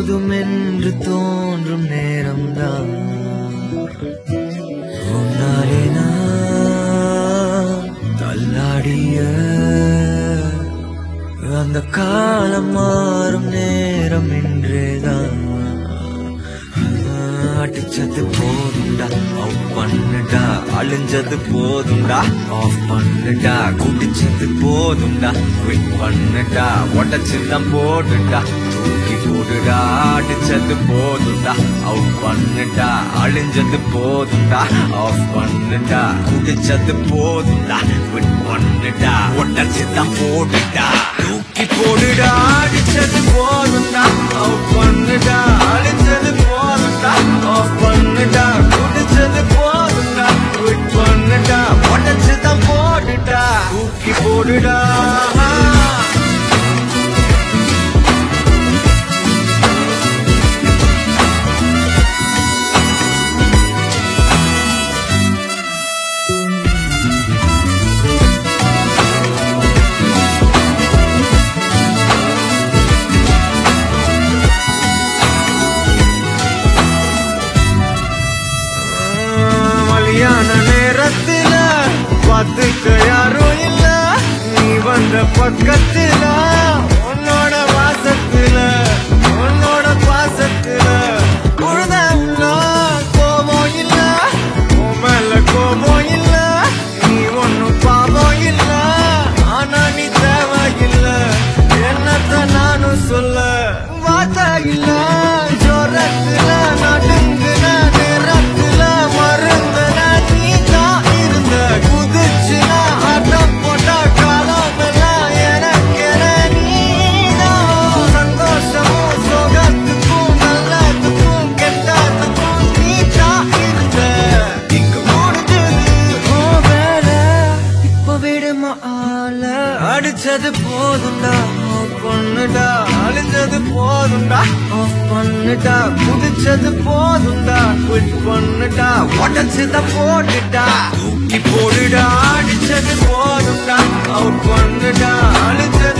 போதும் என்று தோன்றும் நேரம்தான் உன்னாலே நான் தள்ளாடிய அந்த காலம் மாறும் நேரம் இன்றேதான் அடிச்சது போதும்டா ஆஃப் பண்ணுடா அழிஞ்சது போதும்டா ஆஃப் பண்ணுடா குடிச்சது போதும்டா குவிட் பண்ணுடா உடச்சுதான் போடுடா தூக்கி போடுடா அடிச்சது போதும்டா அவுட் பண்ணுடா அழிஞ்சது போதும்டா ஆஃப் பண்ணுடா குடிச்சது போதும்டா குவிட் பண்ணுடா உடச்சுதான் போடுடா தூக்கி போடுடா அடிச்சது போதும்டா அவுட் பண்ணுடா அழிஞ்சது போதும்டா ஆஃப் பண்ணுடா குடிச்சது போதும்டா குவிட் பண்ணுடா உடச்சுதான் போடுடா தூக்கி போடுடா மலியான நேரத்துல பார்த்துக்க யாரும் இல்ல நீ வந்த பக்கத்துல உன்னோட வாசத்துல உன்னோட பாசத்துல உழுத உள்ள கோபம் இல்ல உன் மேல கோபம் இல்ல நீ ஒன்னும் பாவம் இல்ல ஆனா நீ தேவையில்ல என்னத்த நானும் சொல்ல வார்த்தை இல்ல ஜோரத்துல நடுங்குன நேரத்துல மருந்துன நீ தான் இருந்த குதிச்சுன ஆட்டம் போட்ட காலம் எல்லாம் எனக்கென நீதான் சந்தோஷமும் சோகத்துக்கும் நல்லதுக்கும் கெட்டதுக்கும் நீ தான் இருந்த இங்க முடிஞ்சது உன் வேலை இப்ப விடுமா ஆள அடிச்சது போதும்டா ஆஃப் பண்ணுடா அழிஞ்சது போதும்டா ஆஃப் பண்ணுடா குதிச்சது போதும்டா குவிட் பண்ணுடா உடச்சத போட்டுடா தூக்கி போடுடா அடிச்சது போதும்டா அவுட் பண்ணுடா அழிஞ்சது